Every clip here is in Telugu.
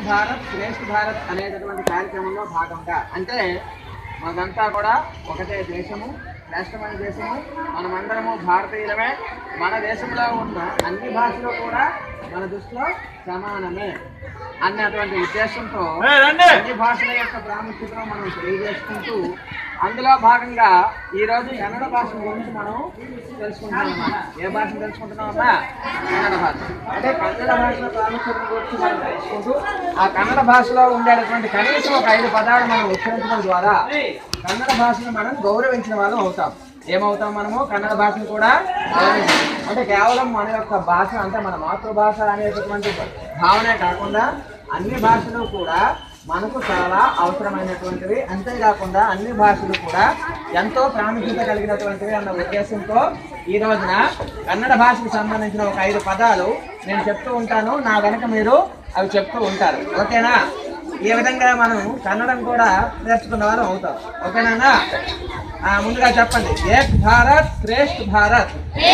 భారత్ శ్రేష్ఠ భారత్ అనేటటువంటి కార్యక్రమంలో భాగంగా అంటే మనదంతా కూడా ఒకటే దేశము శ్రేష్టమైన దేశము మనమందరము భారతీయులమే మన దేశంలో ఉన్న అన్ని భాషలు కూడా మన దృష్టిలో సమానమే అన్నటువంటి ఉద్దేశంతో అన్ని భాషల యొక్క ప్రాముఖ్యతను మనం తెలియజేసుకుంటూ అందులో భాగంగా ఈ రోజు కన్నడ భాష గురించి మనం తెలుసుకుంటున్నాం అన్నమాట ఏ భాషను తెలుసుకుంటున్నామమ్మా కన్నడ భాష అంటే కన్నడ భాష ప్రాముఖ్యత గురించి మనం తెలుసుకుంటూ ఆ కన్నడ భాషలో ఉండేటటువంటి కనీసం ఒక ఐదు పదాలు మనం ఉచ్చరించడం ద్వారా కన్నడ భాషను మనం గౌరవించిన వాళ్ళం అవుతాం ఏమవుతాం మనము కన్నడ భాషను కూడా గౌరవించాలి. అంటే కేవలం మన యొక్క భాష అంటే మన మాతృభాష అనేటటువంటి భావనే కాకుండా అన్ని భాషలు కూడా మనకు చాలా అవసరమైనటువంటివి అంతేకాకుండా అన్ని భాషలు కూడా ఎంతో ప్రాముఖ్యత కలిగినటువంటివి అన్న ఉద్దేశంతో ఈ రోజున కన్నడ భాషకు సంబంధించిన ఒక ఐదు పదాలు నేను చెప్తూ ఉంటాను నా వెనక మీరు అవి చెప్తూ ఉంటారు ఓకేనా ఈ విధంగా మనం కన్నడం కూడా నేర్చుకున్న వారు అవుతాం ఓకేనా ఆ, ముందుగా చెప్పండి ఏక్ భారత్ శ్రేష్ఠ భారత్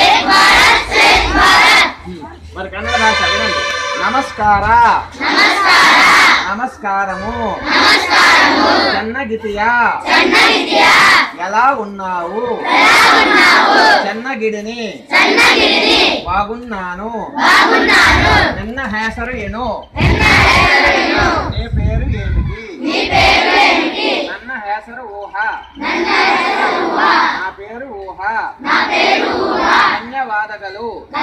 ఉమ్, మరి కన్నడ భాష వినండి నమస్కార నమస్కారము చెన్నగితియా ఎలా ఉన్నావు చెన్నగిడిని బాగున్నాను నిన్న హేసరు ఎను నీ పేరు ఏమిటి నన్న హేసరు ఊహ నా పేరు ఊహ ధన్యవాదగలు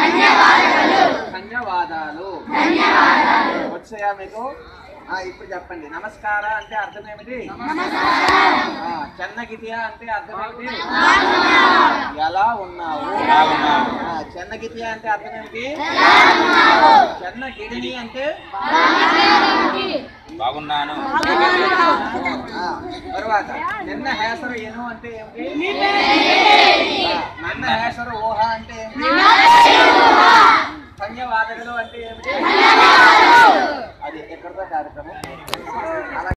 ధన్యవాదాలు వచ్చాయా మీకు ఆ, ఇప్పుడు చెప్పండి నమస్కార అంటే అర్థం ఏమిటి ఆ, చెన్నగితియా అంటే అర్థం ఏమిటి ఎలా ఉన్నావు ఆ, చెన్నగితియా అంటే అర్థం ఏమిటి చెన్నగిడిని అంటే బాగున్నాను ఆ, తరువాత నిన్న హేసరు ఏను అంటే ఏమిటి ఆ, నన్న హేసరు ఊహ అంటే ఏమిటి ధన్యవాదాలు అంటే ఏమిటి అది ఎక్కడితో కార్యక్రమం అలా